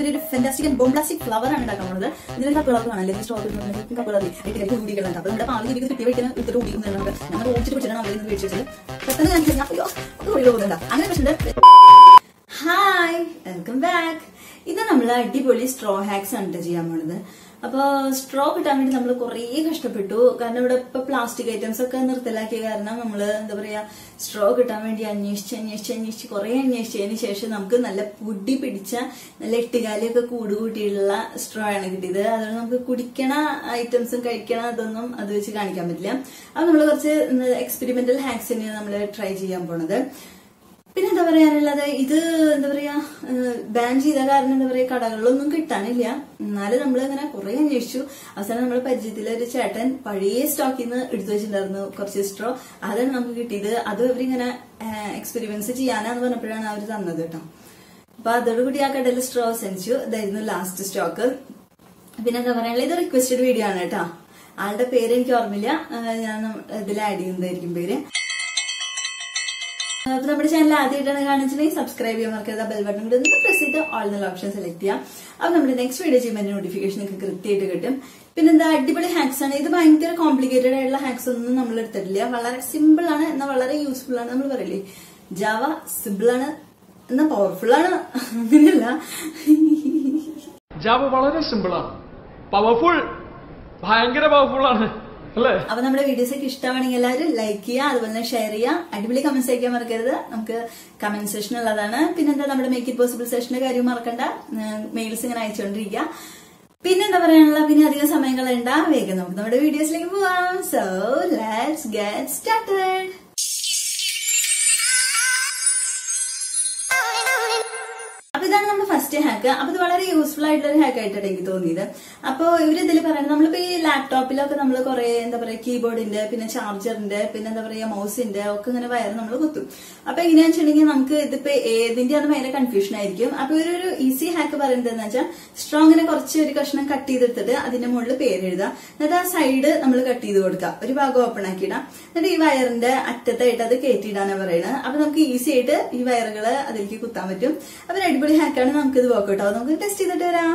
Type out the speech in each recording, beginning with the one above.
ഒരു fantastic bombastic flower ആണ് ഉണ്ടാക്കാൻ പോകുന്നത് ഇതിലൊരു കപ്പിളർ കാണാൻ ഈ സ്ട്രോ കപ്പിളർ ഇട്ട് കഴിച്ച് കൂടികളുണ്ട് അപ്പൊ നമ്മുടെ പാല് ജീവിതത്തിൽ കിട്ടിയ വഴിക്കാൻ ഇത്തിരി കുടിക്കുന്നുണ്ട് നമുക്ക് നമ്മൾ ഓടിച്ചിട്ട് പിടിച്ചിട്ടാണ് നമ്മൾ ഇത് മേടിച്ചത് പെട്ടെന്ന് ഞാൻ കഴിഞ്ഞാൽ അയ്യോ അത് കുടികൾ പോകുന്നുണ്ട് അങ്ങനെ പ്രശ്നമുണ്ട് ഹായ് വെൽക്കം ബാക്ക് ഇത് നമ്മൾ അടിപൊളി സ്ട്രോ ഹാക്സ് ആണ് ട്ടോ ചെയ്യാൻ പോണത് അപ്പൊ സ്ട്രോ കിട്ടാൻ വേണ്ടി നമ്മൾ കുറേ കഷ്ടപ്പെട്ടു കാരണം ഇവിടെ ഇപ്പൊ പ്ലാസ്റ്റിക് ഐറ്റംസ് ഒക്കെ നിർത്തലാക്കിയ കാരണം നമ്മൾ എന്താ പറയാ സ്ട്രോ കിട്ടാൻ വേണ്ടി അന്വേഷിച്ച് അന്വേഷിച്ച് അന്വേഷിച്ച് കുറെ അന്വേഷിച്ചതിന് ശേഷം നമുക്ക് നല്ല പൊടി പിടിച്ച നല്ല എട്ടുകാലിയൊക്കെ കൂട് കൂട്ടിയിട്ടുള്ള സ്ട്രോ ആണ് കിട്ടിയത് അതുകൊണ്ട് നമുക്ക് കുടിക്കണ ഐറ്റംസും കഴിക്കണ അതൊന്നും അത് വെച്ച് കാണിക്കാൻ പറ്റില്ല അപ്പൊ നമ്മൾ കുറച്ച് എക്സ്പെരിമെന്റൽ ഹാക്സ് തന്നെയാണ് നമ്മൾ ട്രൈ ചെയ്യാൻ പോണത് പിന്നെ എന്താ പറയാനുള്ളത് ഇത് എന്താ പറയാ ബാൻ ചെയ്ത കാരണം എന്താ പറയാ കടകളിലൊന്നും കിട്ടാനില്ല എന്നാലും നമ്മൾ ഇങ്ങനെ കുറെ അന്വേഷിച്ചു അവസാനം നമ്മുടെ പരിചയത്തിലെ ഒരു ചേട്ടൻ പഴയ സ്റ്റോക്കിൽ നിന്ന് എടുത്തു വെച്ചിട്ടുണ്ടായിരുന്നു കുറച്ച് സ്ട്രോ അതാണ് നമുക്ക് കിട്ടിയത് അത് ഇവരിങ്ങനെ എക്സ്പെരിമെന്റ്സ് ചെയ്യാനാന്ന് പറഞ്ഞപ്പോഴാണ് അവർ തന്നത് കേട്ടോ അപ്പൊ അതോടുകൂടി ആ കടയിൽ സ്ട്രോ സെൻച്ചു ഇതായിരുന്നു ലാസ്റ്റ് സ്റ്റോക്ക് പിന്നെ എന്താ പറയാനുള്ളത് ഇത് റിക്വസ്റ്റഡ് വീഡിയോ ആണ് കേട്ടോ ആളുടെ പേര് എനിക്ക് ഓർമ്മയില്ല ആ, ഞാൻ ഇതിൽ ആഡ് ചെയ്യുന്നതായിരിക്കും പേര് അപ്പൊ നമ്മുടെ ചാനൽ ആദ്യമായിട്ടാണ് കാണിച്ചിട്ടുണ്ടെങ്കിൽ സബ്സ്ക്രൈബ് ചെയ്യാൻ മറക്കരുത് ബെൽ ബട്ടൺ കൂടി ഒന്ന് പ്രസ് ചെയ്ത് ഓൾ എന്നുള്ള ഓപ്ഷൻ സെലക്ട് ചെയ്യാം അപ്പൊ നമ്മുടെ നെക്സ്റ്റ് വീഡിയോ ചെയ്യുമ്പോൾ നോട്ടിഫിക്കേഷൻ ഒക്കെ കൃത്യമായിട്ട് കിട്ടും പിന്നെ എന്താ അടിപൊളി ഹാക്സ് ആണ് ഇത് ഭയങ്കര കോംപ്ലിക്കേറ്റഡ് ആയിട്ടുള്ള ഹാക്സ് ഒന്നും നമ്മൾ എടുത്തിട്ടില്ല വളരെ സിമ്പിൾ ആണ് എന്നാൽ വളരെ യൂസ്ഫുൾ ആണ് നമ്മൾ പറയില്ലേ ജാവ സിമ്പിൾ ആണ് എന്നാൽ പവർഫുൾ ആണ് അങ്ങനെയല്ല ജാവ വളരെ സിമ്പിളാണ് പവർഫുൾ ഭയങ്കര പവർഫുൾ ആണ് അല്ലേ അപ്പൊ നമ്മുടെ വീഡിയോസ് ഒക്കെ ഇഷ്ടമാണെങ്കിൽ എല്ലാവരും ലൈക്ക് ചെയ്യുക അതുപോലെ തന്നെ ഷെയർ ചെയ്യുക അടിപൊളി കമന്റ്സ് അയക്കാൻ മറക്കരുത് നമുക്ക് കമന്റ് സെഷൻ ഉള്ളതാണ് പിന്നെന്താ നമ്മുടെ മേക്ക് ഇറ്റ് പോസിബിൾ സെഷന്റെ കാര്യം മറക്കണ്ട മെയിൽസ് ഇങ്ങനെ അയച്ചുകൊണ്ടിരിക്കുക പിന്നെ എന്താ പറയാനുള്ള പിന്നെ അധികം സമയം കളയണ്ട വേഗം നമുക്ക് നമ്മുടെ വീഡിയോസിലേക്ക് പോവാം സോ ലെറ്റ്സ് ഗെറ്റ് സ്റ്റാർട്ടഡ് അപ്പൊ ഇതാണ് നമ്മുടെ ഫസ്റ്റ് ഹാക്ക് അപ്പൊ ഇത് വളരെ യൂസ്ഫുൾ ആയിട്ടുള്ള ഒരു ഹാക്ക് ആയിട്ടാണ് എനിക്ക് തോന്നിയത് അപ്പൊ ഇവര് ഇതിൽ പറയുന്നത് നമ്മളിപ്പോ ഈ ലാപ്ടോപ്പിലൊക്കെ നമ്മൾ കുറെ എന്താ പറയാ കീബോർഡിന്റെ പിന്നെ ചാർജറിന്റെ പിന്നെ എന്താ പറയാ മൗസിന്റെ ഒക്കെ ഇങ്ങനെ വയർ നമ്മൾ കുത്തും അപ്പൊ എങ്ങനെയാണെന്ന് വെച്ചിട്ടുണ്ടെങ്കിൽ നമുക്ക് ഇതിപ്പോ ഏതിന്റെയാണ് ഭയങ്കര കൺഫ്യൂഷൻ ആയിരിക്കും അപ്പൊ ഒരു ഈസി ഹാക്ക് പറയുന്നത് എന്ന് വെച്ചാൽ സ്ട്രോങ്ങിനെ കുറച്ച് ഒരു കഷ്ണം കട്ട് ചെയ്തെടുത്തിട്ട് അതിന്റെ മുകളിൽ പേര് എഴുതാം എന്നിട്ട് ആ സൈഡ് നമ്മൾ കട്ട് ചെയ്ത് കൊടുക്കുക ഒരു ഭാഗം ഓപ്പൺ ആക്കിയിടാം എന്നിട്ട് ഈ വയറിന്റെ അറ്റത്തായിട്ട് അത് കയറ്റിയിടാനാണ് പറയുന്നത് അപ്പൊ നമുക്ക് ഈസി ആയിട്ട് ഈ വയറുകള് അതിലേക്ക് കുത്താൻ പറ്റും അപ്പൊ ഒരു അടിപൊളി ഹാക്കാണ് നമുക്ക് ഇത് വർക്കൗട്ട് ആവും നമുക്ക് ടെസ്റ്റ് ചെയ്തിട്ട് വരാം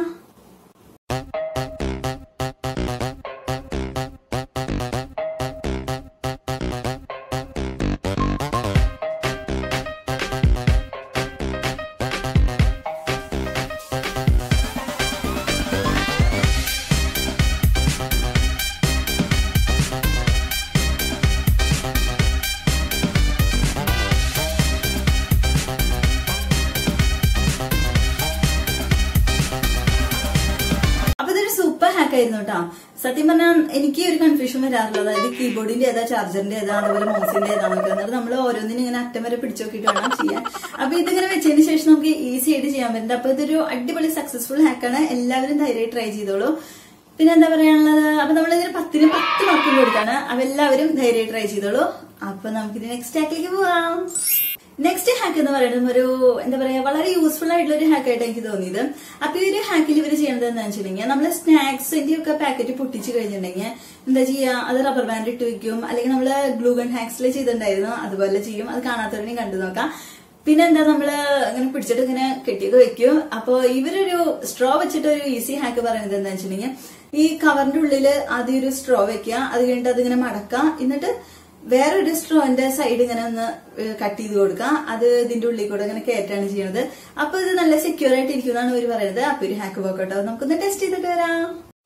അപ്പൊ ഇതൊരു സൂപ്പർ ഹാക്ക് ആയിരുന്നു കേട്ടോ സത്യം പറഞ്ഞാൽ എനിക്ക് ഒരു കൺഫ്യൂഷൻ വരാറുള്ളത് അതായത് കീബോർഡിന്റെ ഏതാ ചാർജറിന്റെ ഏതാ അതുപോലെ മൗസിന്റെ ഏതാന്നൊക്കെ എന്നിട്ട് നമ്മൾ ഓരോന്നിനും ഇങ്ങനെ അറ്റം വരെ പിടിച്ചു നോക്കിയിട്ട് വേണം ചെയ്യാൻ അപ്പൊ ഇതിങ്ങനെ വെച്ചതിന് ശേഷം നമുക്ക് ഈസി ആയിട്ട് ചെയ്യാൻ പറ്റുന്നുണ്ട് അപ്പൊ ഇതൊരു അടിപൊളി സക്സസ്ഫുൾ ഹാക്കാണ് എല്ലാവരും ധൈര്യമായി ട്രൈ ചെയ്തോളൂ പിന്നെ എന്താ പറയാനുള്ളത് അപ്പൊ നമ്മൾ ഇതിന് പത്തിന് പത്ത് മാർക്കും കൊടുക്കാണ് അപ്പൊ എല്ലാവരും ധൈര്യമായി ട്രൈ ചെയ്തോളൂ അപ്പൊ നമുക്കിത് നെക്സ്റ്റ് ഹാക്കിലേക്ക് പോവാം നെക്സ്റ്റ് ഹാക്ക് എന്ന് പറയുന്നത് ഒരു എന്താ പറയാ വളരെ യൂസ്ഫുൾ ആയിട്ടുള്ള ഒരു ഹാക്ക് ആയിട്ട് എനിക്ക് തോന്നിയത് അപ്പൊ ഈ ഒരു ഹാക്കിൽ ഇവർ ചെയ്യണത് എന്താണെന്ന് വെച്ചിട്ടുണ്ടെങ്കിൽ നമ്മൾ സ്നാക്സിന്റെ ഒക്കെ പാക്കറ്റ് പൊട്ടിച്ച് കഴിഞ്ഞിട്ടുണ്ടെങ്കിൽ എന്താ ചെയ്യാ അത് റബ്ബർ ബാൻഡ് ഇട്ട് വെക്കും അല്ലെങ്കിൽ നമ്മള് ഗ്ലൂഗൺ ഹാക്സിൽ ചെയ്തിട്ടുണ്ടായിരുന്നു അതുപോലെ ചെയ്യും അത് കാണാത്തവരെയും കണ്ടു നോക്കാം പിന്നെ എന്താ നമ്മള് ഇങ്ങനെ പിടിച്ചിട്ട് ഇങ്ങനെ കെട്ടിയൊക്കെ വെക്കും അപ്പൊ ഇവരൊരു സ്ട്രോ വെച്ചിട്ട് ഒരു ഈസി ഹാക്ക് പറയുന്നത് എന്താ വെച്ചിട്ടുണ്ടെങ്കിൽ ഈ കവറിന്റെ ഉള്ളില് ആദ്യം ഒരു സ്ട്രോ വെക്കുക അത് കഴിഞ്ഞിട്ട് അതിങ്ങനെ മടക്കുക എന്നിട്ട് വേറൊരു സ്ട്രോന്റെ സൈഡ് ഇങ്ങനെ ഒന്ന് കട്ട് ചെയ്ത് കൊടുക്കുക അത് ഇതിന്റെ ഉള്ളിൽ കൂടെ ഇങ്ങനെ കയറ്റാണ് ചെയ്യുന്നത് അപ്പൊ ഇത് നല്ല സെക്യൂർ ആയിട്ട് ഇരിക്കുന്നതാണ് ഇവർ പറയുന്നത് അപ്പൊ ഒരു ഹാക്ക് വർക്കൗട്ട് നമുക്കൊന്ന് ടെസ്റ്റ് ചെയ്തിട്ട് വരാം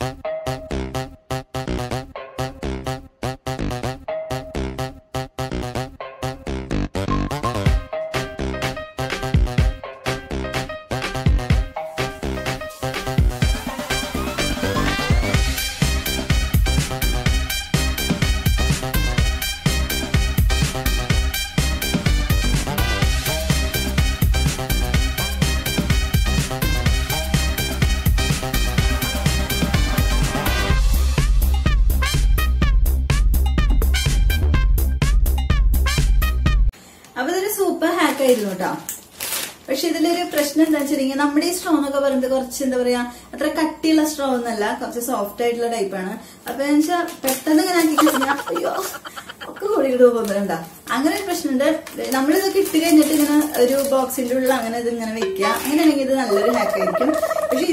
അപ്പൊ ഇതൊരു സൂപ്പർ ഹാക്ക് ആയിരുന്നു കേട്ടോ പക്ഷെ ഇതിലൊരു പ്രശ്നം എന്താ വെച്ചിട്ടുണ്ടെങ്കിൽ നമ്മുടെ ഈ സ്ട്രോ എന്നൊക്കെ പറയുന്നത് കുറച്ച് എന്താ പറയാ അത്ര കട്ടിയുള്ള സ്ട്രോ ഒന്നല്ല കുറച്ച് സോഫ്റ്റ് ആയിട്ടുള്ള ടൈപ്പാണ് അപ്പൊ എന്ന് വെച്ചാൽ പെട്ടെന്ന് ഇങ്ങനെ ആക്കി കഴിഞ്ഞാൽ അയ്യോ ഒക്കെ കൂടിയിട്ട് പോകുന്നുണ്ട അങ്ങനെ ഒരു പ്രശ്നമുണ്ട് നമ്മളിതൊക്കെ ഇട്ട് കഴിഞ്ഞിട്ട് ഇങ്ങനെ ഒരു ബോക്സിന്റെ ഉള്ളിൽ അങ്ങനെ ഇത് ഇങ്ങനെ വെക്കുക അങ്ങനെയാണെങ്കിൽ ഇത് നല്ലൊരു ഹാക്ക് ആയിരിക്കും പക്ഷെ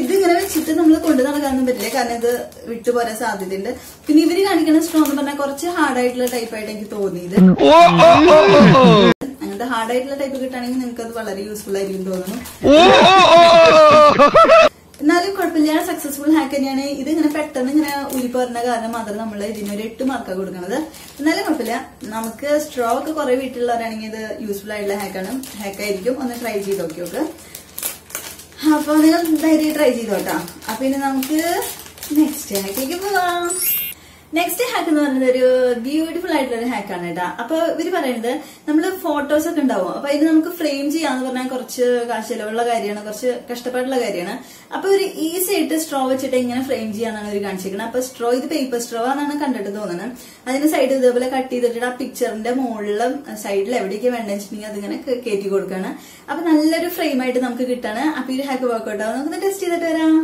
കാണിക്കാനൊന്നും പറ്റില്ല കാരണം ഇത് വിട്ടുപോരാൻ സാധ്യതയുണ്ട് പിന്നെ ഇവര് കാണിക്കുന്ന സ്ട്രോ എന്ന് പറഞ്ഞാൽ കുറച്ച് ഹാർഡ് ആയിട്ടുള്ള ടൈപ്പ് ആയിട്ട് എനിക്ക് തോന്നിയത് അങ്ങനത്തെ ഹാർഡ് ആയിട്ടുള്ള ടൈപ്പ് കിട്ടുകയാണെങ്കിൽ നിങ്ങൾക്ക് അത് വളരെ യൂസ്ഫുൾ ആയിരിക്കും തോന്നുന്നു എന്നാലും കുഴപ്പമില്ല സക്സസ്ഫുൾ ഹാക്ക് തന്നെയാണ് ഇത് ഇങ്ങനെ പെട്ടെന്ന് ഇങ്ങനെ ഉരിപ്പോരുന്ന കാരണം മാത്രം നമ്മൾ ഇതിനൊരു എട്ട് മാർക്കാണ് കൊടുക്കുന്നത് എന്നാലും കുഴപ്പമില്ല നമുക്ക് സ്ട്രോ ഒക്കെ കുറെ വീട്ടിലുള്ളവരാണെങ്കിൽ ഇത് യൂസ്ഫുൾ ആയിട്ടുള്ള ഹാക്കാണ് ഹാക്കായിരിക്കും ഒന്ന് ട്രൈ ചെയ്ത് നോക്കി നോക്ക് അപ്പൊ നിങ്ങൾ ധൈര്യം ട്രൈ ചെയ്തോട്ടാ അപ്പൊ ഇനി നമുക്ക് നെക്സ്റ്റ് ഹാക്കിലേക്ക് പോവാം നെക്സ്റ്റ് ഹാക്ക് എന്ന് പറയുന്നത് ഒരു ബ്യൂട്ടിഫുൾ ആയിട്ടുള്ള ഒരു ഹാക്കാണ് കേട്ടോ അപ്പൊ ഇവര് പറയുന്നത് നമ്മള് ഫോട്ടോസ് ഒക്കെ ഉണ്ടാവും അപ്പൊ ഇത് നമുക്ക് ഫ്രെയിം ചെയ്യാന്ന് പറഞ്ഞാൽ കുറച്ച് കാശ് ചെലവുള്ള കാര്യമാണ് കുറച്ച് കഷ്ടപ്പാടുള്ള കാര്യമാണ് അപ്പൊ ഒരു ഈസി ആയിട്ട് സ്ട്രോ വെച്ചിട്ട് എങ്ങനെ ഫ്രെയിം ചെയ്യാന്നാണ് അവർ കാണിച്ചിരിക്കുന്നത് അപ്പൊ സ്ട്രോ ഇത് പേപ്പർ സ്ട്രോ ആണെന്നാണ് കണ്ടിട്ട് തോന്നുന്നത് അതിന് സൈഡ് ഇതേപോലെ കട്ട് ചെയ്തിട്ട് ആ പിക്ചറിന്റെ മുകളിലും സൈഡിൽ എവിടേക്ക് വേണ്ടെന്ന് വെച്ചിട്ടുണ്ടെങ്കിൽ അതിങ്ങനെ ക- കയറ്റി കൊടുക്കാണ് അപ്പൊ നല്ലൊരു ഫ്രെയിം ആയിട്ട് നമുക്ക് കിട്ടാണ് അപ്പൊ ഈ ഹാക്ക് വർക്കൗട്ട് ആവും നമുക്ക് ടെസ്റ്റ് ചെയ്തിട്ട് വരാം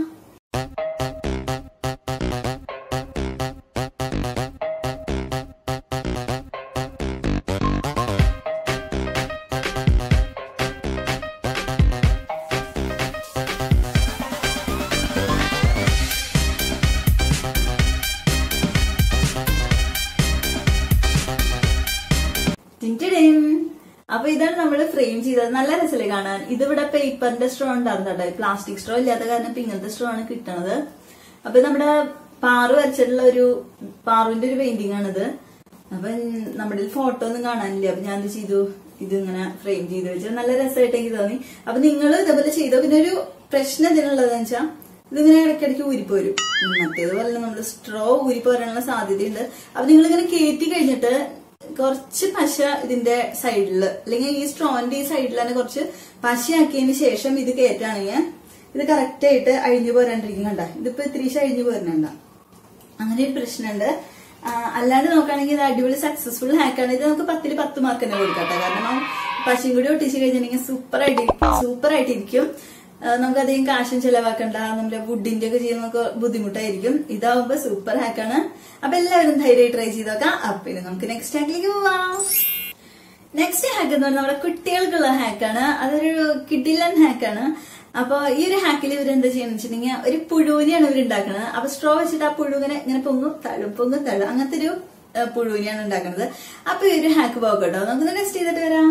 ടിൻറ്റിടിൻ. അപ്പൊ ഇതാണ് നമ്മൾ ഫ്രെയിം ചെയ്തത് നല്ല രസമല്ലേ കാണാൻ ഇതിവിടെ പേപ്പറിന്റെ സ്ട്രോ ഉണ്ടായിരുന്നുണ്ടോ പ്ലാസ്റ്റിക് സ്ട്രോ ഇല്ലാത്ത കാരണം ഇപ്പൊ ഇങ്ങനത്തെ സ്ട്രോ ആണ് കിട്ടണത് അപ്പൊ നമ്മുടെ പാറു വരച്ചിട്ടുള്ള ഒരു പാറുവിന്റെ ഒരു പെയിന്റിംഗ് ആണിത് അപ്പൊ നമ്മുടെ ഫോട്ടോ ഒന്നും കാണാനില്ല അപ്പൊ ഞാൻ എന്ത് ചെയ്തു ഇത് ഇങ്ങനെ ഫ്രെയിം ചെയ്ത് വെച്ചു നല്ല രസമായിട്ട് എനിക്ക് തോന്നി അപ്പൊ നിങ്ങൾ ഇതേപോലെ ചെയ്തോ പിന്നെ ഒരു പ്രശ്നം ഇതിനുള്ളതെന്ന് വെച്ചാൽ ഇതിങ്ങനെ ഇടയ്ക്കിടയ്ക്ക് ഊരിപ്പോരും മറ്റേതുപോലെ നമ്മൾ സ്ട്രോ ഊരിപ്പോരാനുള്ള സാധ്യതയുണ്ട് അപ്പൊ നിങ്ങൾ ഇങ്ങനെ കയറ്റി കഴിഞ്ഞിട്ട് കുറച്ച് പശ ഇതിന്റെ സൈഡില് അല്ലെങ്കിൽ ഈ സ്ട്രോന്റെ ഈ സൈഡിൽ തന്നെ കുറച്ച് പശയാക്കിയതിന് ശേഷം ഇത് കയറ്റാണെങ്കിൽ ഇത് കറക്റ്റ് ആയിട്ട് അഴിഞ്ഞു പോരാണ്ടിരിക്കും കണ്ട ഇതിപ്പോ ഇത്തിരി അഴിഞ്ഞു പോരണണ്ട അങ്ങനെ ഒരു പ്രശ്നമുണ്ട് ആ, അല്ലാണ്ട് നോക്കുകയാണെങ്കിൽ ഇത് അടിപൊളി സക്സസ്ഫുൾ ഹാക്കാണ് ഇത് നമുക്ക് പത്തില് പത്ത് മാർക്ക് തന്നെ കൊടുക്കട്ടെ കാരണം ആ പശയും കൂടി ഒട്ടിച്ച് കഴിഞ്ഞിട്ടുണ്ടെങ്കിൽ സൂപ്പർ ആയിട്ട് സൂപ്പർ ആയിട്ടിരിക്കും ആ, നമുക്ക് അധികം കാശും ചെലവാക്കണ്ട നമ്മുടെ വുഡിന്റെ ഒക്കെ ചെയ്യുമ്പോൾ നമുക്ക് ബുദ്ധിമുട്ടായിരിക്കും ഇതാവുമ്പോ സൂപ്പർ ഹാക്കാണ് അപ്പൊ എല്ലാവരും ധൈര്യമായി ട്രൈ ചെയ്ത് നോക്കാം അപ്പൊ ഇനി നമുക്ക് നെക്സ്റ്റ് ഹാക്കിലേക്ക് പോവാം നെക്സ്റ്റ് ഹാക്ക് എന്ന് പറഞ്ഞാൽ നമ്മുടെ കുട്ടികൾക്കുള്ള ഹാക്കാണ് അതൊരു കിഡിലൻ ഹാക്കാണ് അപ്പൊ ഈ ഒരു ഹാക്കിൽ ഇവർ എന്താ ചെയ്യുന്നത് വെച്ചിട്ടുണ്ടെങ്കിൽ ഒരു പുഴുവിനെയാണ് ഇവർ ഉണ്ടാക്കുന്നത് അപ്പൊ സ്ട്രോ വെച്ചിട്ട് ആ പുഴുവിനെ ഇങ്ങനെ പൊങ്ങും തഴും പൊങ്ങും തഴും അങ്ങനത്തെ ഒരു ആ, പുഴുവിനെയാണ് ഉണ്ടാക്കുന്നത് അപ്പൊ ഈ ഒരു ഹാക്ക് പോകട്ടോ നമുക്ക് നെക്സ്റ്റ് ചെയ്തിട്ട് വരാം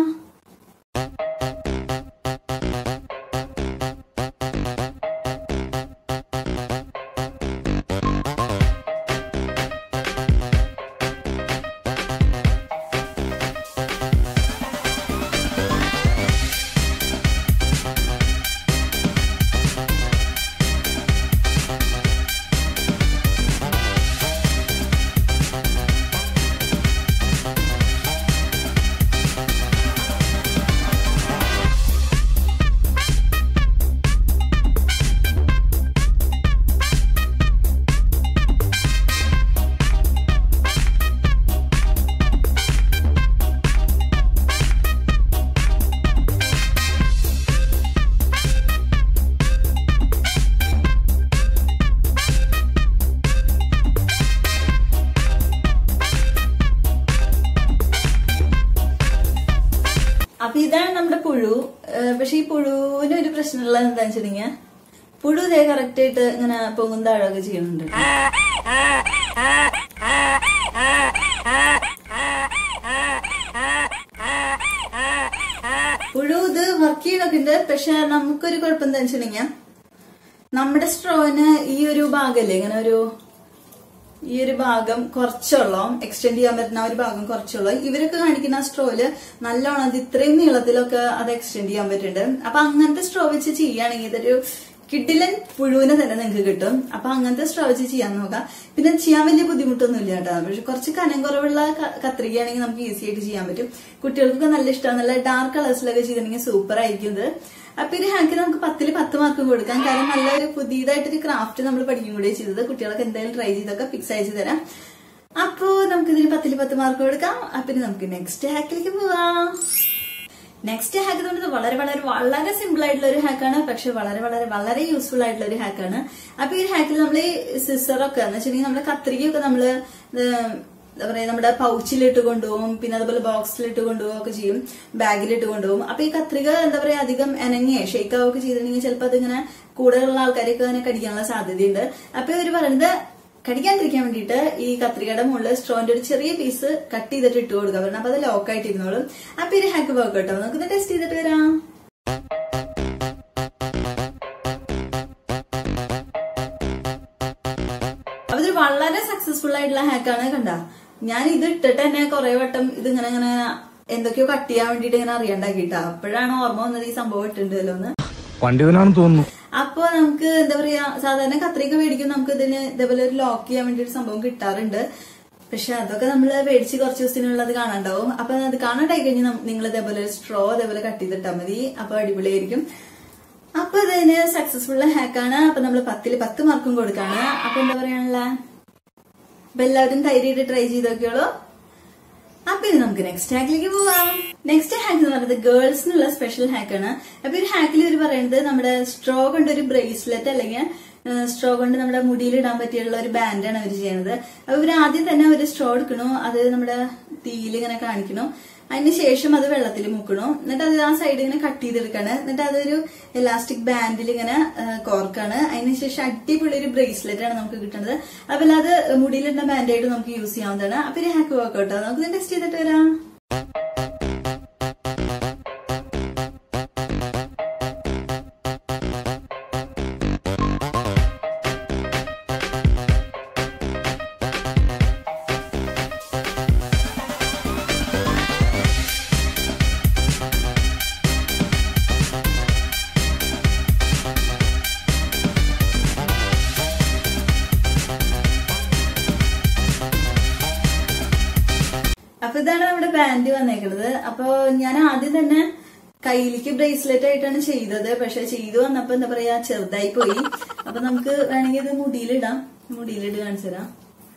അപ്പൊ ഇതാണ് നമ്മുടെ പുഴു ഏഹ് പക്ഷെ ഈ പുഴുവിന് ഒരു പ്രശ്നമുള്ളത് എന്താ വെച്ചിട്ടുണ്ടെങ്കിൽ പുഴു ഇതേ കറക്റ്റ് ആയിട്ട് ഇങ്ങനെ പൊങ്ങും താഴൊക്കെ ചെയ്യുന്നുണ്ട് പുഴു ഇത് വർക്ക് ചെയ്യണൊക്കെ ഉണ്ട് പക്ഷെ നമുക്കൊരു കുഴപ്പം എന്താ വെച്ചിട്ടുണ്ടെങ്കിൽ നമ്മുടെ സ്ട്രോന് ഈ ഒരു ഭാഗല്ലേ ഇങ്ങനെ ഒരു ഈ ഒരു ഭാഗം കുറച്ചുള്ളൂ എക്സ്റ്റെൻഡ് ചെയ്യാൻ പറ്റുന്ന ആ ഒരു ഭാഗം കുറച്ചുള്ളൂ ഇവരൊക്കെ കാണിക്കുന്ന സ്ട്രോയില് നല്ലോണം അത് ഇത്രയും നീളത്തിലൊക്കെ അത് എക്സ്റ്റെൻഡ് ചെയ്യാൻ പറ്റുന്നുണ്ട് അപ്പൊ അങ്ങനത്തെ സ്ട്രോ വെച്ച് ചെയ്യുകയാണെങ്കിൽ ഇതൊരു കിഡിലൻ പുഴുവിനെ തന്നെ നിങ്ങൾക്ക് കിട്ടും അപ്പൊ അങ്ങനത്തെ സ്ട്രോ വെച്ച് ചെയ്യാൻ നോക്കാം പിന്നെ ചെയ്യാൻ വലിയ ബുദ്ധിമുട്ടൊന്നും ഇല്ല കേട്ടോ പക്ഷെ കുറച്ച് കനം കുറവുള്ള ക- കത്രികയാണെങ്കിൽ നമുക്ക് ഈസി ആയിട്ട് ചെയ്യാൻ പറ്റും കുട്ടികൾക്കൊക്കെ നല്ല ഇഷ്ടമാണ് നല്ല ഡാർക്ക് കളേഴ്സിലൊക്കെ ചെയ്തിട്ടുണ്ടെങ്കിൽ സൂപ്പർ ആയിരിക്കും ഇത് അപ്പൊ ഇത് ഹാക്ക് നമുക്ക് പത്തില് പത്ത് മാർക്ക് കൊടുക്കാം കാരണം നല്ലൊരു പുതിയതായിട്ടൊരു ക്രാഫ്റ്റ് നമ്മൾ പഠിക്കും കൂടി ചെയ്തത് കുട്ടികളൊക്കെ എന്തായാലും ട്രൈ ചെയ്തൊക്കെ ഫിക്സ് അയച്ചു തരാം അപ്പോ നമുക്ക് ഇതിന് പത്തില് പത്ത് മാർക്ക് കൊടുക്കാം അപ്പൊ ഇനി നമുക്ക് നെക്സ്റ്റ് ഹാക്കിലേക്ക് പോവാം നെക്സ്റ്റ് ഹാക്ക് എന്ന് പറയുന്നത് വളരെ വളരെ വളരെ സിമ്പിൾ ആയിട്ടുള്ള ഒരു ഹാക്കാണ് പക്ഷെ വളരെ വളരെ വളരെ യൂസ്ഫുൾ ആയിട്ടുള്ള ഒരു ഹാക്കാണ് അപ്പൊ ഈ ഹാക്കിൽ നമ്മൾ ഈ സിസറൊക്കെ എന്ന് വെച്ചിട്ടുണ്ടെങ്കിൽ നമ്മുടെ കത്രികയൊക്കെ നമ്മള് ഏഹ്, എന്താ പറയാ നമ്മുടെ പൗച്ചിലിട്ട് കൊണ്ടുപോകും പിന്നെ അതുപോലെ ബോക്സിലിട്ട് കൊണ്ടുപോകും ഒക്കെ ചെയ്യും ബാഗിലിട്ട് കൊണ്ടുപോകും അപ്പൊ ഈ കത്രിക എന്താ പറയാ അധികം എനങ്ങേ ഷെയ്ക്ക് ആവുകയൊക്കെ ചെയ്തിട്ടുണ്ടെങ്കിൽ ചിലപ്പോൾ അതിങ്ങനെ കൂടുതലുള്ള ആൾക്കാരൊക്കെ അതിനെ കടിക്കാനുള്ള സാധ്യതയുണ്ട് അപ്പൊ ഇവര് പറയുന്നത് കടിക്കാണ്ടിരിക്കാൻ വേണ്ടിയിട്ട് ഈ കത്രികയുടെ മുകളിൽ സ്ട്രോന്റെ ഒരു ചെറിയ പീസ് കട്ട് ചെയ്തിട്ട് ഇട്ട് കൊടുക്കുക കാരണം അപ്പൊ അത് ലോക്കായിട്ട് ഇരുന്നോളും അപ്പൊ ഒരു ഹാക്ക് വർക്ക് കേട്ടോ നമുക്ക് ടെസ്റ്റ് ചെയ്തിട്ട് വരാം അപ്പൊ ഇത് വളരെ സക്സസ്ഫുൾ ആയിട്ടുള്ള ഹാക്കാണ് കണ്ട ഞാൻ ഇത് ഇട്ടിട്ട് തന്നെ കുറെ വട്ടം ഇത് ഇങ്ങനെ ഇങ്ങനെ എന്തൊക്കെയോ കട്ട് ചെയ്യാൻ വേണ്ടിട്ട് ഇങ്ങനെ അറിയണ്ടാക്കിട്ടാ അപ്പോഴാണ് ഓർമ്മ വന്നത് ഈ സംഭവം ഇട്ടിട്ടുണ്ടല്ലോ എന്ന് പണ്ഡിതനാണെന്ന് തോന്നുന്നു അപ്പൊ നമുക്ക് എന്താ പറയാ സാധാരണ കത്രിക മേടിക്കും നമുക്ക് ഇതിന് ഇതേപോലെ ഒരു ലോക്ക് ചെയ്യാൻ വേണ്ടി ഒരു സംഭവം കിട്ടാറുണ്ട് പക്ഷെ അതൊക്കെ നമ്മൾ മേടിച്ച് കുറച്ച് ദിവസത്തിനുള്ളത് കാണാണ്ടാവും അപ്പൊ അത് കാണാണ്ടായി കഴിഞ്ഞാൽ നിങ്ങൾ ഇതേപോലെ ഒരു സ്ട്രോ ഇതേപോലെ കട്ട് ചെയ്തിട്ടാൽ മതി അപ്പൊ അടിപൊളിയായിരിക്കും അപ്പൊ ഇതിന് സക്സസ്ഫുൾ ഹാക്കാണ് അപ്പൊ നമ്മൾ പത്തില് പത്ത് മാർക്കും കൊടുക്കാണ് അപ്പൊ എന്താ പറയാനുള്ള അപ്പൊ എല്ലാവരും ധൈര്യമായിട്ട് ട്രൈ ചെയ്ത് നോക്കിയോളൂ അപ്പൊ ഇനി നമുക്ക് നെക്സ്റ്റ് ഹാക്കിലേക്ക് പോവാം നെക്സ്റ്റ് ഹാക്ക് എന്ന് പറയുന്നത് ഗേൾസിനുള്ള സ്പെഷ്യൽ ഹാക്കാണ് അപ്പൊ ഒരു ഹാക്കിൽ ഇവർ പറയുന്നത് നമ്മുടെ സ്ട്രോ കൊണ്ട് ഒരു ബ്രേസ്ലെറ്റ് അല്ലെങ്കിൽ സ്ട്രോ കൊണ്ട് നമ്മുടെ മുടിയിൽ ഇടാൻ പറ്റിയുള്ള ഒരു ബാൻഡാണ് അവർ ചെയ്യുന്നത് അപ്പൊ ഇവർ ആദ്യം തന്നെ ഒരു സ്ട്രോ എടുക്കണു അത് നമ്മുടെ തീയിൽ ഇങ്ങനെ കാണിക്കണു അതിന് ശേഷം അത് വെള്ളത്തിൽ മുക്കണു എന്നിട്ട് അത് ആ സൈഡ് ഇങ്ങനെ കട്ട് ചെയ്തെടുക്കാണ് എന്നിട്ട് അതൊരു എലാസ്റ്റിക് ബാൻഡിൽ ഇങ്ങനെ ആ, കോർക്കാണ് അതിന് ശേഷം അടിപൊളി ഒരു ബ്രേസ്ലെറ്റ് ആണ് നമുക്ക് കിട്ടുന്നത് അപ്പോൾ അത് മുടിയിലിടുന്ന ബാൻഡായിട്ട് നമുക്ക് യൂസ് ചെയ്യാവുന്നതാണ് അപ്പൊ ഒരു ഹാക്ക് വർക്കൗട്ട് നമുക്ക് ടെസ്റ്റ് ചെയ്തിട്ട് വരാം അപ്പൊ ഇതാണ് നമ്മുടെ ബാൻഡ് വന്നേക്കുന്നത് അപ്പൊ ഞാൻ ആദ്യം തന്നെ കയ്യിലേക്ക് ബ്രേസ്ലെറ്റ് ആയിട്ടാണ് ചെയ്തത് പക്ഷെ ചെയ്തു വന്നപ്പോ എന്താ പറയാ ചെറുതായി പോയി അപ്പൊ നമുക്ക് വേണമെങ്കിൽ ഇത് മുടിയിലിടാം മുടിയിലിട്ട് കാണിച്ചു തരാം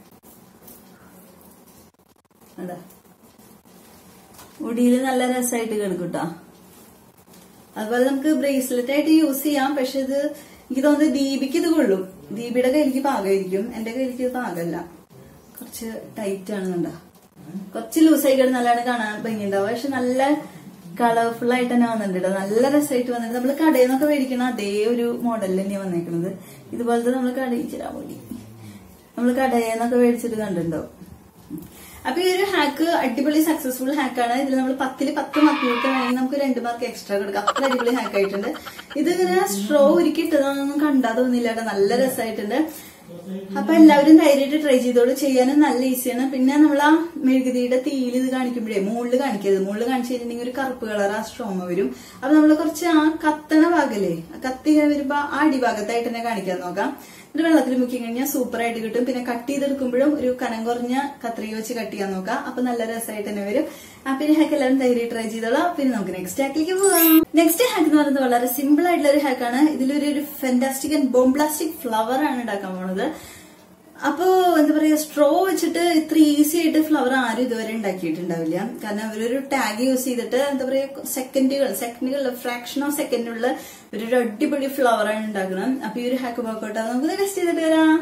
അതാ മുടിയിൽ നല്ല രസമായിട്ട് കിടക്കൂട്ടോ അതുപോലെ നമുക്ക് ബ്രേസ്ലെറ്റ് ആയിട്ട് യൂസ് ചെയ്യാം പക്ഷെ ഇത് എനിക്ക് തോന്നുന്നത് ദീപിക്ക് ഇത് കൊള്ളും ദീപിയുടെ കയ്യിലേക്ക് പാകമായിരിക്കും എന്റെ കയ്യിലേക്ക് ഇത് പാകമല്ല കുറച്ച് ടൈറ്റ് ആണ് കണ്ട കുറച്ച് ലൂസായി കിടന്നാലാണ് കാണാൻ ഭംഗിയുണ്ടാവുക പക്ഷെ നല്ല കളർഫുൾ ആയിട്ട് തന്നെ വന്നിട്ടുണ്ട് ട്ടോ. നല്ല രസമായിട്ട് വന്നിട്ട് നമ്മൾ കടയിൽ നിന്നൊക്കെ മേടിക്കണ അതേ ഒരു മോഡലിൽ തന്നെയാണ് വന്നേക്കുന്നത് ഇതുപോലത്തെ നമ്മൾ കടയിൽ ചിരാൻ വേണ്ടി നമ്മൾ കടയിൽ നിന്നൊക്കെ മേടിച്ചിട്ട് കണ്ടിട്ടുണ്ടാവും അപ്പൊ ഈ ഒരു ഹാക്ക് അടിപൊളി സക്സസ്ഫുൾ ഹാക്കാണ് ഇതിൽ നമ്മൾ പത്തില് പത്ത് മാർക്ക് കൊടുക്കാൻ വേണമെങ്കിൽ നമുക്ക് രണ്ട് മാർക്ക് എക്സ്ട്രാ കൊടുക്കാം അത്ര അടിപൊളി ഹാക്ക് ആയിട്ടുണ്ട് ഇതിങ്ങനെ സ്ട്രോ ഉരുക്കിട്ടതൊന്നും കണ്ടാ തോന്നില്ല കേട്ടോ നല്ല രസമായിട്ടുണ്ട് അപ്പൊ എല്ലാവരും ധൈര്യമായിട്ട് ട്രൈ ചെയ്തോളൂ ചെയ്യാനും നല്ല ഈസിയാണ് പിന്നെ നമ്മൾ ആ മെഴുകുതിയുടെ തീയിൽ ഇത് കാണിക്കുമ്പോഴേ മുകളിൽ കാണിക്കരുത് മുകളിൽ കാണിച്ചു കഴിഞ്ഞിട്ടുണ്ടെങ്കിൽ ഒരു കറുപ്പ് കളർ ആ സ്ട്രോമ വരും അപ്പൊ നമ്മൾ കുറച്ച് ആ കത്തണ ഭാഗല്ലേ ആ കത്തി ഇങ്ങനെ വരുമ്പോ ആ അടിഭാഗത്തായിട്ട് തന്നെ കാണിക്കാൻ നോക്കാം എന്നിട്ട് വെള്ളത്തിൽ മുക്കി കഴിഞ്ഞാൽ സൂപ്പർ ആയിട്ട് കിട്ടും പിന്നെ കട്ട് ചെയ്തെടുക്കുമ്പോഴും ഒരു കനം കുറഞ്ഞ കത്രിക വെച്ച് കട്ട് ചെയ്യാൻ നോക്കാം അപ്പൊ നല്ല രസമായിട്ട് തന്നെ വരും ആ പിന്നെ ഹാക്ക് എല്ലാവരും ധൈര്യം ട്രൈ ചെയ്തോളാം പിന്നെ നമുക്ക് നെക്സ്റ്റ് ഹാക്കിലേക്ക് പോകാം നെക്സ്റ്റ് ഹാക്ക് എന്ന് പറയുന്നത് വളരെ സിമ്പിൾ ആയിട്ടുള്ള ഒരു ഹാക്കാണ് ഇതിലൊരു ഒരു ഫെന്റാസ്റ്റിക് ആൻഡ് ബോംബ്ലാസ്റ്റിക് ഫ്ലവർ ആണ് ഉണ്ടാക്കാൻ പോണത് അപ്പോ എന്താ പറയാ സ്ട്രോ വെച്ചിട്ട് ഇത്ര ഈസി ആയിട്ട് ഫ്ലവർ ആരും ഇതുവരെ ഉണ്ടാക്കിയിട്ടുണ്ടാവില്ല കാരണം അവരൊരു ടാഗ് യൂസ് ചെയ്തിട്ട് എന്താ പറയാ സെക്കൻഡുകൾ സെക്കൻഡുകൾ ഫ്രാക്ഷൻ ഓഫ് സെക്കൻഡുള്ള ഒരു അടിപൊളി ഫ്ലവർ ആണ് ഉണ്ടാക്കണം അപ്പൊ ഈ ഒരു ഹാക്ക് വർക്കൗട്ട് നമുക്ക് ടെസ്റ്റ് ചെയ്തിട്ട് വരാം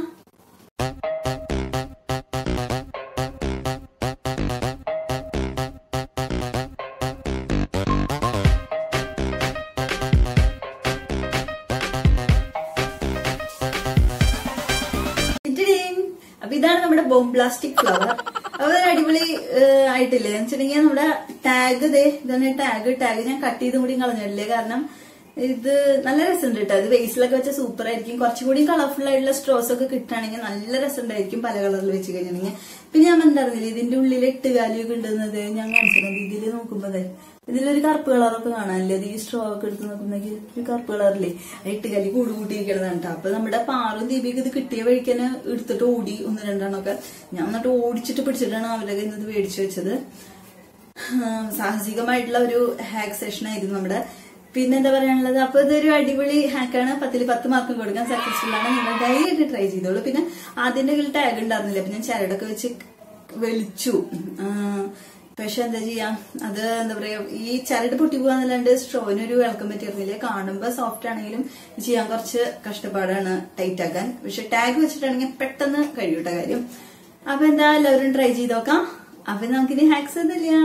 ടിടിടിൻ. അപ്പൊ ഇതാണ് നമ്മുടെ ബോംബ്ലാസ്റ്റിക് ഫ്ലവർ അപ്പൊ അത് അടിപൊളി ഏഹ്, ആയിട്ടില്ലേ എന്ന് വെച്ചിട്ടുണ്ടെങ്കിൽ നമ്മുടെ ടാഗ് ഇതേ ഇതാണ് ടാഗ് ടാഗ് ഞാൻ കട്ട് ചെയ്തും കൂടി കളഞ്ഞിട്ടില്ലേ കാരണം ഇത് നല്ല രസമുണ്ട് കേട്ടോ ഇത് വേസിലൊക്കെ വെച്ച സൂപ്പർ ആയിരിക്കും കുറച്ചും കൂടി കളർഫുൾ ആയിട്ടുള്ള സ്ട്രോസ് ഒക്കെ കിട്ടുകയാണെങ്കിൽ നല്ല രസമുണ്ടായിരിക്കും പല കളറിൽ വെച്ച് കഴിഞ്ഞിട്ടുണ്ടെങ്കിൽ പിന്നെ ഞാൻ എന്തായിരുന്നില്ല ഇതിന്റെ ഉള്ളിൽ എട്ട് കാലിയൊക്കെ ഉണ്ടെന്നത് ഞാൻ കാണിച്ചിട്ടുണ്ട് ഇതില് നോക്കുമ്പോ ദേ, ഇതിലൊരു കറുപ്പ് കളറൊക്കെ കാണാനില്ലേ അത് ഈ സ്ട്രോ ഒക്കെ എടുത്ത് നോക്കുന്നെങ്കിൽ ഒരു കറുപ്പ് കളറില്ലേ എട്ട് കലി കൂടി കൂട്ടിയിരിക്കണതാണ് കേട്ടോ അപ്പൊ നമ്മുടെ പാറും ദീപിക്ക് ഇത് കിട്ടിയ വഴിക്കന്നെ എടുത്തിട്ട് ഓടി ഒന്ന് രണ്ടെണ്ണമൊക്കെ ഞാൻ എന്നിട്ട് ഓടിച്ചിട്ട് പിടിച്ചിട്ടാണ് അവരുടെ കയ്യിൽ നിന്ന് ഇത് മേടിച്ചു വെച്ചത് ആഹ് സാഹസികമായിട്ടുള്ള ഒരു ഹാക്ക് സെഷൻ ആയിരുന്നു നമ്മുടെ പിന്നെ എന്താ പറയാനുള്ളത് അപ്പൊ ഇതൊരു അടിപൊളി ഹാക്കാണ് പത്തില് പത്ത് മാർക്കും കൊടുക്കാൻ സക്സസ്ഫുൾ ആണ് നിങ്ങൾ ധൈര്യമായിട്ട് ട്രൈ ചെയ്തോളൂ പിന്നെ ആദ്യന്റെ കയ്യിൽ ടാഗ് ഉണ്ടായിരുന്നില്ല അപ്പൊ ഞാൻ ചരടൊക്കെ വെച്ച് വലിച്ചു ആഹ് പക്ഷെ എന്താ ചെയ്യാം അത് എന്താ പറയാ ഈ ചരട് പൊട്ടി പോകാന്നല്ലാണ്ട് സ്ട്രോവിനൊരു വെൽക്കം പറ്റിയിരുന്നില്ല കാണുമ്പോ സോഫ്റ്റ് ആണെങ്കിലും ഇത് ചെയ്യാൻ കുറച്ച് കഷ്ടപ്പാടാണ് ടൈറ്റ് ആക്കാൻ പക്ഷെ ടാഗ് വെച്ചിട്ടാണെങ്കിൽ പെട്ടെന്ന് കഴിയൂട്ട കാര്യം അപ്പൊ എന്താ എല്ലാവരും ട്രൈ ചെയ്ത് നോക്കാം അപ്പൊ നമുക്കിനി ഹാക്സ് ഒന്നുമില്ല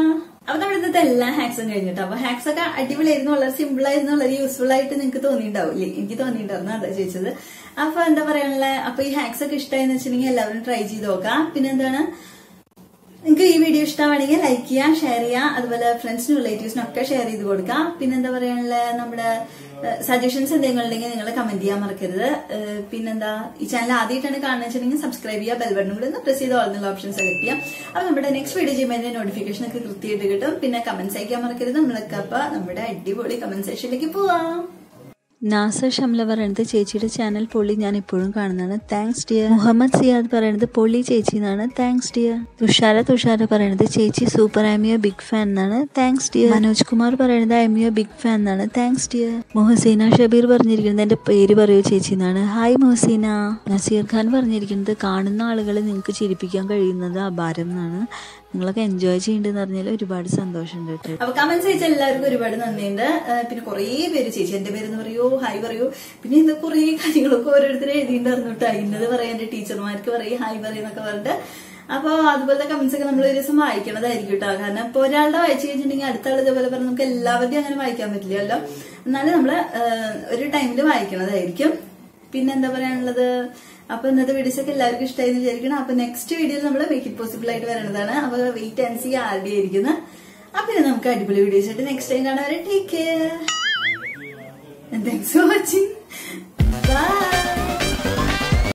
അപ്പൊ നമ്മുടെ ഇന്നത്തെ എല്ലാ ഹാക്സും കഴിഞ്ഞിട്ട് അപ്പൊ ഹാക്സ് ഒക്കെ അടിപൊളിയായിരുന്നു വളരെ സിമ്പിൾ ആയിരുന്നു വളരെ യൂസ്ഫുൾ ആയിട്ട് നിങ്ങൾക്ക് തോന്നിയിട്ടുണ്ടാവില്ലേ എനിക്ക് തോന്നിയിട്ടുണ്ടായിരുന്നു അതാ ചോദിച്ചത് അപ്പൊ എന്താ പറയാനുള്ള അപ്പൊ ഈ ഹാക്സ് ഒക്കെ ഇഷ്ടമായെന്ന് വെച്ചിട്ടുണ്ടെങ്കിൽ എല്ലാവരും ട്രൈ ചെയ്ത് നോക്കാം പിന്നെ എന്താണ് നിങ്ങൾക്ക് ഈ വീഡിയോ ഇഷ്ടമാണെങ്കിൽ ലൈക്ക് ചെയ്യാം ഷെയർ ചെയ്യാം അതുപോലെ ഫ്രണ്ട്സിനും റിലേറ്റീവ്സിനും ഒക്കെ ഷെയർ ചെയ്ത് കൊടുക്കാം പിന്നെ എന്താ പറയാനുള്ള നമ്മുടെ സജഷൻസ് എന്തെങ്കിലും ഉണ്ടെങ്കിൽ നിങ്ങൾ കമന്റ് ചെയ്യാൻ മറക്കരുത് ഏഹ് പിന്നെന്താ ഈ ചാനൽ ആദ്യമായിട്ടാണ് കാണുന്നത് വെച്ചിട്ടുണ്ടെങ്കിൽ സബ്സ്ക്രൈബ് ചെയ്യുക ബെൽ ബട്ടൺ കൂടെ ഒന്ന് പ്രസ് ചെയ്ത് ഓൾ ഓപ്ഷൻ സെലക്ട് ചെയ്യാം അപ്പൊ നമ്മുടെ നെക്സ്റ്റ് വീഡിയോ ചെയ്യുമ്പോൾ അതിന്റെ നോട്ടിഫിക്കേഷൻ ഒക്കെ കൃത്യമായിട്ട് കിട്ടും പിന്നെ കമന്റ്സ് അയക്കാൻ മറക്കരുത് നമ്മളൊക്കെ അപ്പൊ നമ്മുടെ അടിപൊളി കമന്റ് സെക്ഷനിലേക്ക് പോവാം നാസർ ഷംല പറയുന്നത് ചേച്ചിയുടെ ചാനൽ പൊള്ളി ഞാൻ ഇപ്പോഴും കാണുന്നതാണ് താങ്ക്സ് ഡിയർ മുഹമ്മദ് സിയാദ് പറയുന്നത് പൊള്ളി ചേച്ചി എന്നാണ് താങ്ക്സ് ഡിയർ തുഷാര തുഷാര പറയുന്നത് ചേച്ചി സൂപ്പർ ഐമിയോ ബിഗ് ഫാൻ എന്നാണ് താങ്ക്സ് ഡിയർ മനോജ് കുമാർ പറയുന്നത് ഐമിയോ ബിഗ് ഫാൻ എന്നാണ് താങ്ക്സ് ഡിയർ മുഹസീന ഷബീർ പറഞ്ഞിരിക്കുന്നത് എന്റെ പേര് പറയൂ ചേച്ചി എന്നാണ് ഹായ് മുഹസീന നസീർ ഖാൻ പറഞ്ഞിരിക്കുന്നത് കാണുന്ന ആളുകളെ നിങ്ങൾക്ക് ചിരിപ്പിക്കാൻ കഴിയുന്നത് അപാരം എന്നാണ് നിങ്ങളൊക്കെ എൻജോയ് ചെയ്യേണ്ടതെന്ന് പറഞ്ഞാൽ ഒരുപാട് സന്തോഷമുണ്ട് കേട്ടോ അപ്പൊ കമന്റ്സ് അയച്ച എല്ലാവർക്കും ഒരുപാട് നന്ദിയുണ്ട് ആ, പിന്നെ കുറേ പേര് ചേച്ചി എന്റെ പേരെന്ന് പറയൂ ഹായ് പറയൂ പിന്നെ ഇത് കുറേ കാര്യങ്ങളൊക്കെ ഓരോരുത്തർ എഴുതിയിട്ടുണ്ടായിരുന്നു കേട്ടോ ഇന്നത് പറയാം എന്റെ ടീച്ചർമാർക്ക് പറയും ഹായ് പറയുന്നൊക്കെ പറഞ്ഞിട്ട് അപ്പൊ അതുപോലത്തെ കമന്റ്സ് ഒക്കെ നമ്മൾ ഒരു ദിവസം വായിക്കണതായിരിക്കും കേട്ടോ കാരണം ഇപ്പൊ ഒരാളുടെ വായിച്ചു കഴിഞ്ഞിട്ടുണ്ടെങ്കിൽ അടുത്ത ആൾ ഇതേപോലെ പറഞ്ഞ് നമുക്ക് എല്ലാവരുടെയും അങ്ങനെ വായിക്കാൻ പറ്റില്ലല്ലോ എന്നാലും നമ്മള് ആ, ഒരു ടൈമിൽ വായിക്കണതായിരിക്കും പിന്നെന്താ പറയാനുള്ളത് അപ്പൊ ഇന്നത്തെ വീഡിയോസ് ഒക്കെ എല്ലാവർക്കും ഇഷ്ടമായി എന്ന് വിചാരിക്കണം അപ്പൊ നെക്സ്റ്റ് വീഡിയോയിൽ നമ്മൾ മേക്ക് ഇറ്റ് പോസിബിൾ ആയിട്ട് വരണതാണ് അപ്പൊ വെയിറ്റ് ആൻഡ് സി ആരുടെ ആയിരിക്കുന്നത് അപ്പൊ ഇനി നമുക്ക് അടിപൊളി വീഡിയോസ് ആയിട്ട് നെക്സ്റ്റ് ടൈം കാണാൻ വരെ take care thanks for watching by